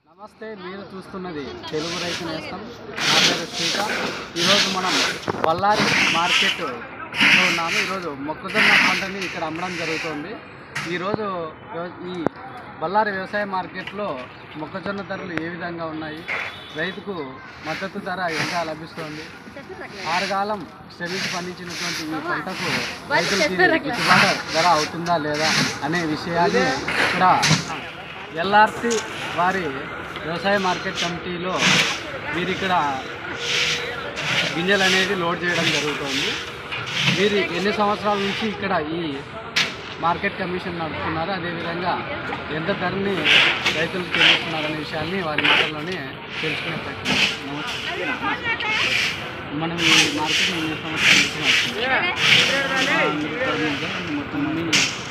నమస్తే మీరు చూస్తున్నది తెలుగు రైతు నేస్తం నా పేరు శ్రీకాంత్ ఈరోజు మనం బళ్ళారి మార్కెట్ లో ఉన్నాము ఈరోజు మొక్కజొన్న పంటని ఇక్కడ అమ్మడం జరుగుతుంది ఈరోజు వ్యవ- ఈ బళ్ళారి వ్యవసాయ మార్కెట్లో మొక్కజొన్న ధరలు ఏ విధంగా ఉన్నాయి రైతుకు మద్దతు ధర ఎంత లభిస్తుంది ఆరుగాలం శ్రమించి పండించినటువంటి ఈ పంటకు రైతులకి గిట్టుబాటు ధర అవుతుందా లేదా అనే విషయాన్ని ఇక్కడ ఎల్ఆర్సి వారి వ్యవసాయ మార్కెట్ కమిటీలో మీరు ఇక్కడ గింజలు అనేది లోడ్ చేయడం జరుగుతుంది మీరు ఎన్ని సంవత్సరాల నుంచి ఇక్కడ ఈ మార్కెట్ కమిషన్ నడుపుతున్నారు అదేవిధంగా ఎంత ధరని రైతులకు చెల్లిస్తున్నారు అనే విషయాన్ని వారి మాటల్లోనే తెలుసుకునే ప్రయత్నం నమస్తే. మనం ఈ మార్కెట్ ఎన్ని సంవత్సరాల నుంచి నడుపుతున్నాం? మొత్తం అన్ని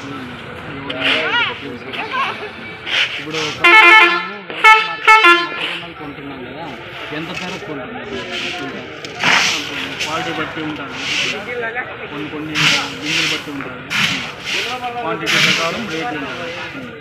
ఇప్పుడు మొక్కజొన్నలు కొంటున్నాం కదా ఎంత ధర కొంటున్నారు క్వాలిటీ బట్టి ఉంటుంది కొన్ని కొన్ని గింజలు బట్టి ఉంటుంది క్వాంటిటీ ప్రకారం రేట్లు ఉంటుంది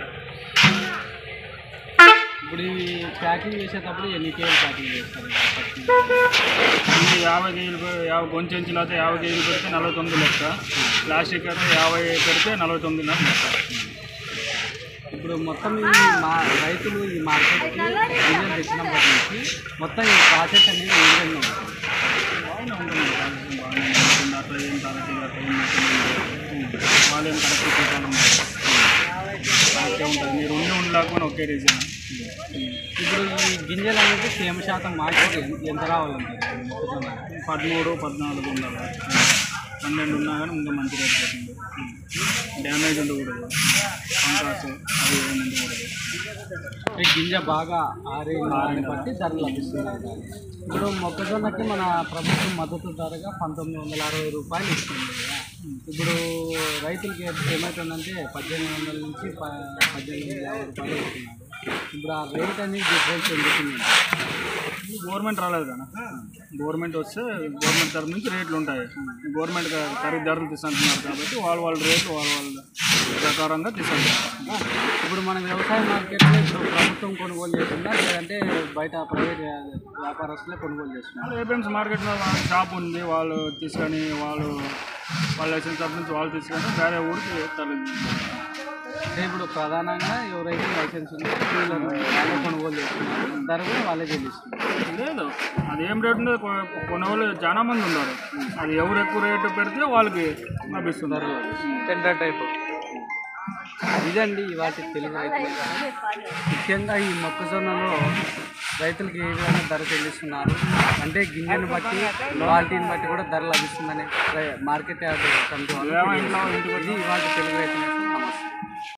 ఇప్పుడు ఇవి ప్యాకింగ్ చేసేటప్పుడు ఎన్ని కేజీలు ప్యాకింగ్ చేస్తారు పత్తి? ఇది యాభై కేజీలు పె- యాభై కొంచెం ఇంచులు అయితే యాభై కేజీలు పెడితే నలభై తొమ్మిది లెక్క ప్లాస్టిక్ అయితే యాభై పెడితే నలభై తొమ్మిదిన్నర లెక్క ఇప్పుడు మొత్తం ఈ మా రైతులు ఈ మార్కెట్కి గింజలు తెచ్చినప్పటి నుంచి మొత్తం ఈ ప్రాసెస్ అనేది ఏ విధంగా ఉంటుంది బాగానే ఉంటుంది ప్రాసెసింగ్ బాగానే ఉంటుంది అట్లా ఏం తరగతి అట్లా ఏం ఉంటుంది వాళ్ళు ఏం కరెక్ట్ చూడాలి కరెక్టే ఉంటుంది మీరు ఉండి ఉండలేకపోయినా ఒకే రీజన్ ఇప్పుడు ఈ గింజలు అనేది తేమ శాతం మార్కెట్ ఎంత- ఎంత రావాలంటారు మొక్కజొన్న పదమూడు పద్నాలుగు ఉండాలి పన్నెండు ఉన్నా కానీ ఇంకా మంచి రేట్ పోతుంది డ్యామేజ్ ఉండకూడదు పంకాస్ అవి ఏమి ఉండకూడదు ఈ గింజ బాగా ఆరే దాన్ని బట్టి ధర లభిస్తుంది అంటారు. ఇప్పుడు మొక్కజొన్నకి మన ప్రభుత్వం మద్దతు ధరగా పంతొమ్మిది వందల అరవై రూపాయలు ఇస్తుంది కదా ఇప్పుడు రైతులకి ఏమవుతుందంటే పద్దెనిమిది వందల నుంచి ప- పద్దెనిమిది వందల యాభై రూపాయలు ఇస్తున్నారు ఇప్పుడు ఆ రేట్ అనేది డిఫరెన్స్ ఎందుకుంది గవర్నమెంట్ రాలేదు కదా గవర్నమెంట్ వస్తే గవర్నమెంట్ తరఫు నుంచి రేట్లు ఉంటాయి గవర్నమెంట్ ఖరీదారులు తీసుకుంటున్నారు కాబట్టి వాళ్ళ వాళ్ళ రేట్లు వాళ్ళ వాళ్ళ ప్రకారంగా తీసుకుంటారు ఇప్పుడు మన వ్యవసాయ మార్కెట్లో ఇప్పుడు ప్రభుత్వం కొనుగోలు చేస్తుందా లేదంటే బయట ప్రైవేట్ వ్యాపారస్తులే కొనుగోలు చేస్తున్నారు ఏపీఎంసీ మార్కెట్లో వాళ్ళ షాప్ ఉంది వాళ్ళు తీసుకొని వాళ్ళు వాళ్ళ లైసెన్స్ తరఫు నుంచి వాళ్ళు తీసుకొని వేరే ఊరికి తరలి అంటే ఇప్పుడు ప్రధానంగా ఎవరైతే లైసెన్స్ ఉందో వీళ్ళను వాళ్ళే కొనుగోలు చేస్తున్నారు ధర కూడా వాళ్ళే చెల్లిస్తున్నారు లేదు అది ఏం రేట్ ఉందో కొ- కొనే వాళ్ళు చాలా మంది ఉన్నారు అది ఎవరు ఎక్కువ రేటు పెడితే వాళ్ళకి లభిస్తున్నారు టెండర్ టైప్ ఇదండి ఇవాటి తెలుగు రైతులు ముఖ్యంగా ఈ మొక్కజొన్నలో రైతులకు ఏ విధంగా ధర చెల్లిస్తున్నారు అంటే గింజను బట్టి క్వాలిటీని బట్టి కూడా ధర లభిస్తుందని రై- మార్కెట్ యార్డ్ కమిటీ వాళ్ళు ఏమైనా ఇంటికి ఇది ఇవాటి తెలుగు రైతులకు నమస్తే